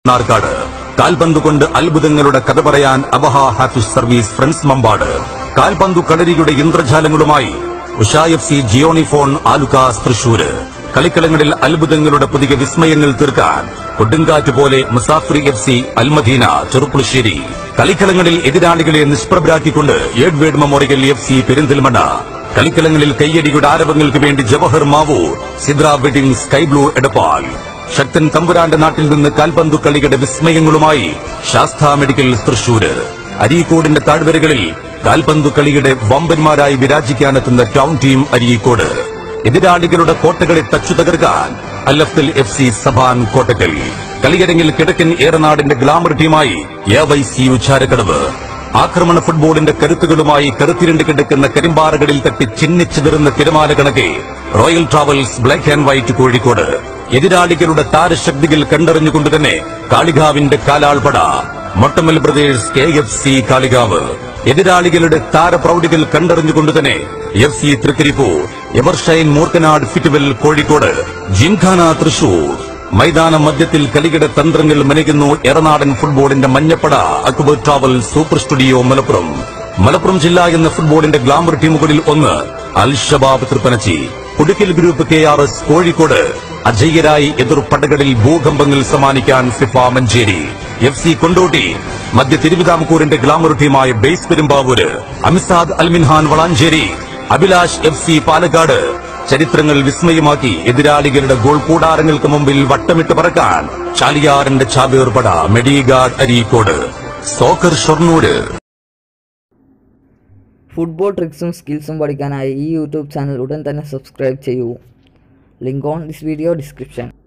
നാർക്കാട് കാൽപന്ത് കൊണ്ട് അത്ഭുതങ്ങളുടെ കഥ പറയാൻ Abha Hafiz service friends Mambad കാൽപന്തു കളരിയുടെ ഇന്ദ്രജാലങ്ങളുമായി Usha F C Gionee phone Alukkas Thrissur കളിക്കളങ്ങളിൽ അത്ഭുതങ്ങളുടെ പുതിയ വിസ്മയങ്ങൾ തീർക്കാൻ കൊടുങ്കാറ്റ് പോലെ മുസാഫിർ എഫ് സി അൽമദീന ചെറുപ്പുളശ്ശേരി കളിക്കളങ്ങളിൽ എതിരാളികളെ നിഷ്പ്രഭരാക്കിക്കൊണ്ട് Edward Memorial F C Perinthalmanna കളിക്കളങ്ങളിൽ കയ്യടിയുടെ ആരവങ്ങൾക്ക് വേണ്ടി Jawahar Mavoor Sidra wedding sky blue Edappal Sakthan തമ്പുരാന്റെ നാട്ടിൽ നിന്ന് കാൽപന്തു കളിയുടെ വിസ്മയങ്ങളുമായി ശാസ്ത മെഡിക്കൽ തൃശൂര് അരീക്കോടിന്റെ താഴ്വരകളിൽ കാൽപന്തു കളിയുടെ വമ്പന്മാരായി വിരാജിക്കാനെത്തുന്ന ടൗൺ ടീം അരീക്കോട് എതിരാളികളുടെ കോട്ടകളെ തച്ചു തകർക്കാൻ അല്ലഫ്തൽ എഫ് സി സഭാൻ കോട്ടക്കൽ കളിയരങ്ങിൽ കിഴക്കൻ ഏറനാടിന്റെ ഗ്ലാമർ ടീമായി എ വൈ സി ഉച്ചാരക്കടവ് ആക്രമണ ഫുട്ബോളിന്റെ കരുത്തുകളുമായി കരുത്തിരണ്ട് കിടക്കുന്ന കരിമ്പാറകളിൽ തട്ടി ചിന്നിച്ചിതറുന്ന തിരമാല കണക്കെ royal travels black and white Kozhikode എതിരാളികളുടെ താരശക്തികൾ കണ്ടറിഞ്ഞുകൊണ്ട് തന്നെ കാളികാവിന്റെ കാലാൾപട Mottamal brothers K F C Kalikavu എതിരാളികളുടെ താരപ്രൗഢികൾ കണ്ടറിഞ്ഞുകൊണ്ട് തന്നെ F C Thrikaripur Evershine Moorkkanad Fitwell Kozhikode Gymkhana Thrissur മൈതാന മധ്യത്തിൽ കളിയുടെ തന്ത്രങ്ങൾ മെനയുന്നു എറനാടൻ ഫുട്ബോളിന്റെ മഞ്ഞപ്പട Akbar travel super studio Malappuram Malappuram ജില്ല എന്ന ഫുട്ബോളിന്റെ ഗ്ലാമർ ടീമുകളിൽ ഒന്ന് Al Shabab Thrippanachi Kudukkal group K R S Kozhikode അജയ്യരായി എതിർ പടകളിൽ ഭൂകമ്പങ്ങൾ സമ്മാനിക്കാൻ FIFA Manjeri F C Kondotty മധ്യ തിരുവിതാംകൂറിന്റെ ഗ്ലാമർ ടീമായ base Perumbavoor Amisad Alminhan Valanchery Abhilash F C Palakkad ചരിത്രങ്ങൾ വിസ്മയമാക്കി എതിരാളികളുടെ ഗോൾ കൂടാരങ്ങൾക്ക് മുമ്പിൽ വട്ടമിട്ട് പറക്കാൻ ചാലിയാറിന്റെ ചാബേർപട Medigard Areekode soccer Shoranur football ട്രിക്സും സ്കിൽസും പഠിക്കാനായി ഈ യൂട്യൂബ് ചാനൽ ഉടൻ തന്നെ സബ്സ്ക്രൈബ് ചെയ്യൂ link on this video description